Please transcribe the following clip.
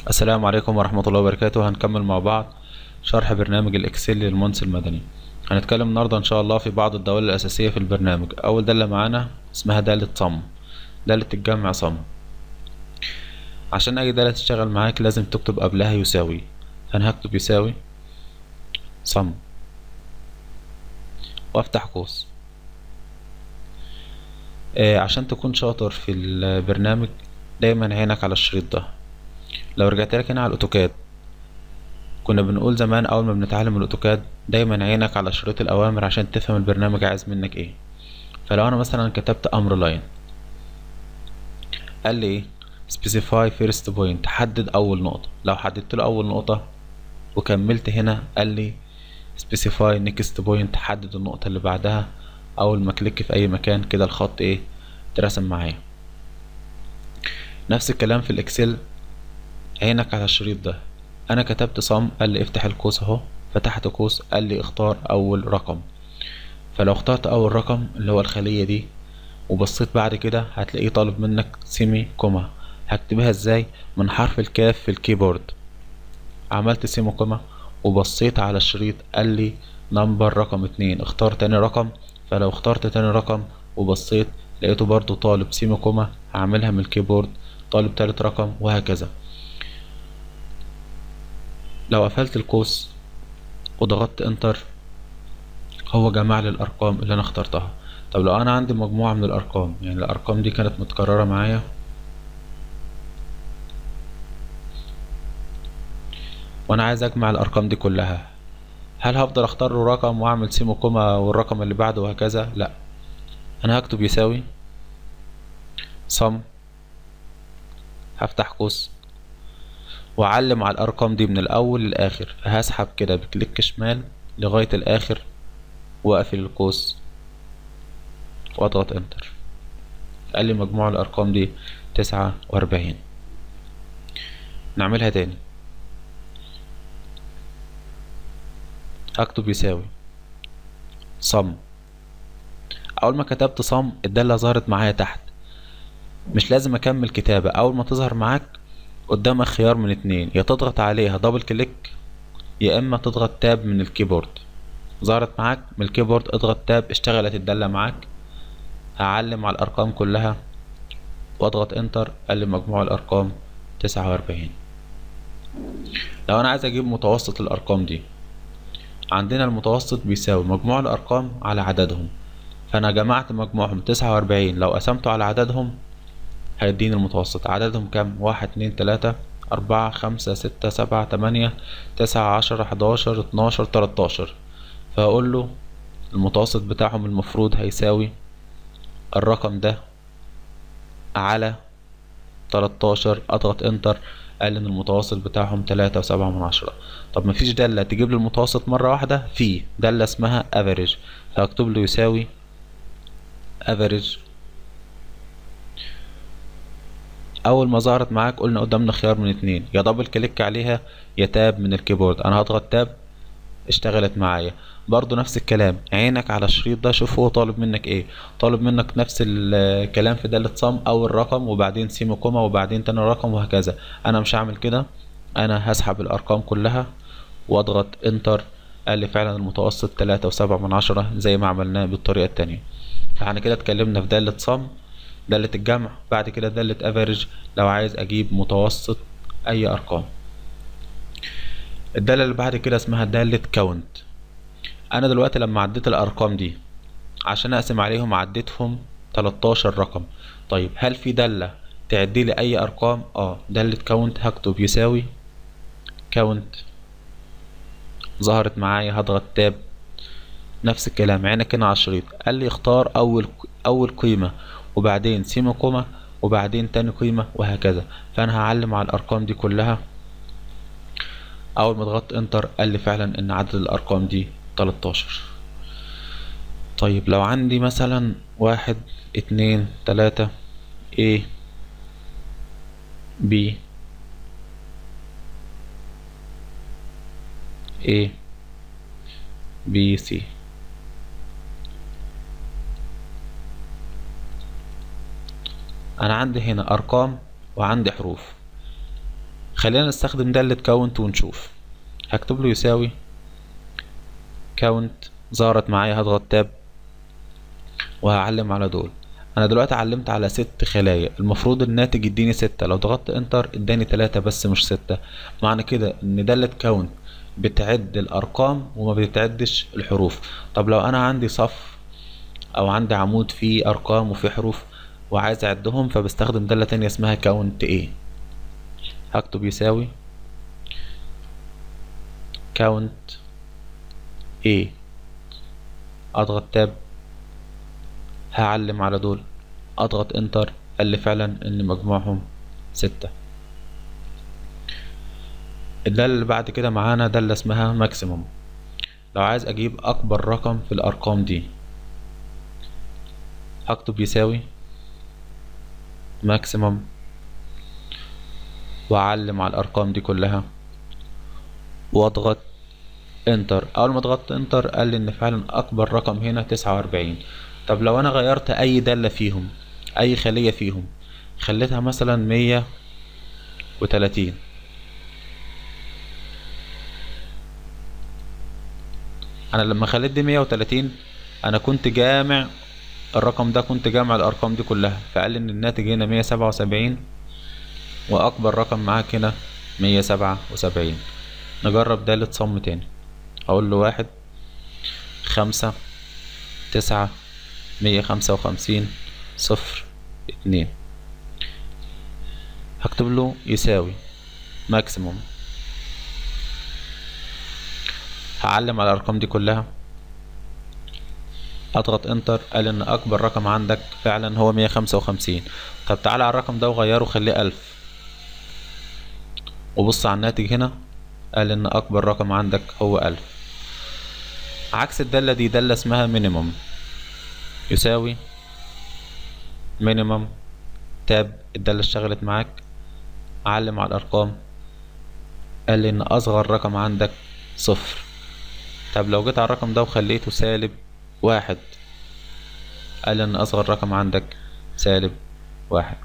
السلام عليكم ورحمة الله وبركاته هنكمل مع بعض شرح برنامج الإكسل للمهندس المدني هنتكلم النهاردة إن شاء الله في بعض الدوال الأساسية في البرنامج أول دالة معانا اسمها دالة صم دالة الجمع صم عشان أي دالة تشتغل معاك لازم تكتب قبلها يساوي فأنا هكتب يساوي صم وأفتح قوس آه عشان تكون شاطر في البرنامج دايما عينك على الشريط ده لو رجعت لك هنا على الاوتوكاد كنا بنقول زمان اول ما بنتعلم الاوتوكاد دايما عينك على شريط الاوامر عشان تفهم البرنامج عايز منك ايه فلو انا مثلا كتبت امر لاين قال لي ايه specify first point حدد اول نقطة لو حددت له اول نقطة وكملت هنا قال لي specify next point حدد النقطة اللي بعدها اول ما كليك في اي مكان كده الخط ايه اترسم معايا نفس الكلام في الاكسل عينك على الشريط ده انا كتبت صم قال لي افتح القوس اهو فتحت قوس قال لي اختار اول رقم فلو اخترت اول رقم اللي هو الخلية دي وبصيت بعد كده هتلاقيه طالب منك سيمي كوما هكتبها ازاي من حرف الكاف في الكيبورد عملت سيمي كوما وبصيت على الشريط قال لي نمبر رقم اتنين اختار تاني رقم فلو اخترت تاني رقم وبصيت لقيته برضو طالب سيمي كوما هعملها من الكيبورد طالب تالت رقم وهكذا لو قفلت القوس وضغطت انتر هو جمع لي الارقام اللي انا اخترتها طب لو انا عندي مجموعة من الارقام يعني الارقام دي كانت متكررة معايا وانا عايز اجمع الارقام دي كلها هل هفضل اختار له رقم واعمل سيمو كوما والرقم اللي بعده وهكذا لا انا هكتب يساوي صم هفتح قوس واعلم على الارقام دي من الاول للاخر هسحب كده بكليك شمال لغاية الاخر واقفل القوس واضغط انتر قال لي مجموع الارقام دي تسعة واربعين نعملها تاني هكتب يساوي صم اول ما كتبت صم الدالة ظهرت معايا تحت مش لازم اكمل كتابة اول ما تظهر معاك قدامك خيار من اتنين يا تضغط عليها دبل كليك يا اما تضغط تاب من الكيبورد ظهرت معاك من الكيبورد اضغط تاب اشتغلت الدالة معاك هعلم على الارقام كلها واضغط انتر قال لي مجموع الارقام تسعة واربعين لو انا عايز اجيب متوسط الارقام دي عندنا المتوسط بيساوي مجموع الارقام على عددهم فانا جمعت مجموعهم تسعة واربعين لو قسمته على عددهم هيديني المتوسط عددهم كام واحد اتنين تلاتة أربعة خمسة ستة سبعة تمانية تسعة عشرة حداشر اتناشر تلاتاشر فهقول له المتوسط بتاعهم المفروض هيساوي الرقم ده على تلاتاشر اضغط انتر قال ان المتوسط بتاعهم تلاتة وسبعة من عشرة طب مفيش دالة تجيب لي المتوسط مرة واحدة في دالة اسمها افريج فهكتب له يساوي افريج اول ما ظهرت معاك قلنا قدامنا خيار من اتنين يا دبل كليك عليها يا تاب من الكيبورد انا هضغط تاب اشتغلت معايا برضو نفس الكلام عينك على الشريط ده شوف هو طالب منك ايه طالب منك نفس الكلام في دالة صم اول رقم وبعدين سيمي كوما وبعدين تاني رقم وهكذا انا مش هعمل كده انا هسحب الارقام كلها واضغط انتر قال لي فعلا المتوسط تلاتة وسبعة من عشرة زي ما عملناه بالطريقة التانية فاحنا كده اتكلمنا في دالة صم دالة الجمع بعد كده دالة افريج لو عايز اجيب متوسط اي ارقام الدالة اللي بعد كده اسمها دالة كاونت انا دلوقتي لما عديت الارقام دي عشان اقسم عليهم عديتهم 13 رقم طيب هل في دالة تعدي لي اي ارقام اه دالة كاونت هكتب يساوي كاونت ظهرت معايا هضغط تاب نفس الكلام عينك هنا على الشريط قال لي اختار اول اول قيمة وبعدين سيمي كوما وبعدين تاني قيمة وهكذا فانا هعلم على الارقام دي كلها اول ما ضغطت انتر قال لي فعلا ان عدد الارقام دي 13 طيب لو عندي مثلا واحد اتنين تلاتة A B A B C انا عندي هنا ارقام وعندي حروف خلينا نستخدم دالة كاونت ونشوف هكتب له يساوي كاونت ظهرت معايا هضغط تاب وهعلم على دول انا دلوقتي علمت على ست خلايا المفروض الناتج يديني ستة لو ضغطت انتر اداني تلاتة بس مش ستة معنى كده ان دالة كاونت بتعد الارقام وما بتعدش الحروف طب لو انا عندي صف او عندي عمود فيه ارقام وفيه حروف وعايز اعدهم فبستخدم دالة تانية اسمها كاونت ايه هكتب يساوي كاونت ايه اضغط تاب هعلم على دول اضغط انتر قال لي فعلا ان مجموعهم ستة الدالة اللي بعد كده معانا دالة اسمها ماكسيموم لو عايز اجيب اكبر رقم في الارقام دي هكتب يساوي ماكسيموم واعلم على الارقام دي كلها واضغط انتر اول ما ضغطت انتر قال لي ان فعلا اكبر رقم هنا تسعة واربعين طب لو انا غيرت اي دالة فيهم اي خلية فيهم خليتها مثلا مية وتلاتين انا لما خليت دي مية وتلاتين انا كنت جامع الرقم ده كنت جامع الارقام دي كلها فقال لي ان الناتج هنا مية سبعة وسبعين واكبر رقم معاك هنا مية سبعة وسبعين نجرب دالة صم تاني اقول له واحد خمسة تسعة مية خمسة وخمسين صفر اتنين هكتب له يساوي ماكسيموم هعلم على الارقام دي كلها اضغط انتر قال ان اكبر رقم عندك فعلا هو مية خمسة وخمسين طب تعالى على الرقم ده وغيره خليه الف وبص على الناتج هنا قال ان اكبر رقم عندك هو الف عكس الدالة دي دالة اسمها مينيموم يساوي مينيموم تاب الدالة اشتغلت معاك علم على الارقام قال لي ان اصغر رقم عندك صفر طب لو جيت على الرقم ده وخليته سالب واحد قال لي ان اصغر رقم عندك سالب واحد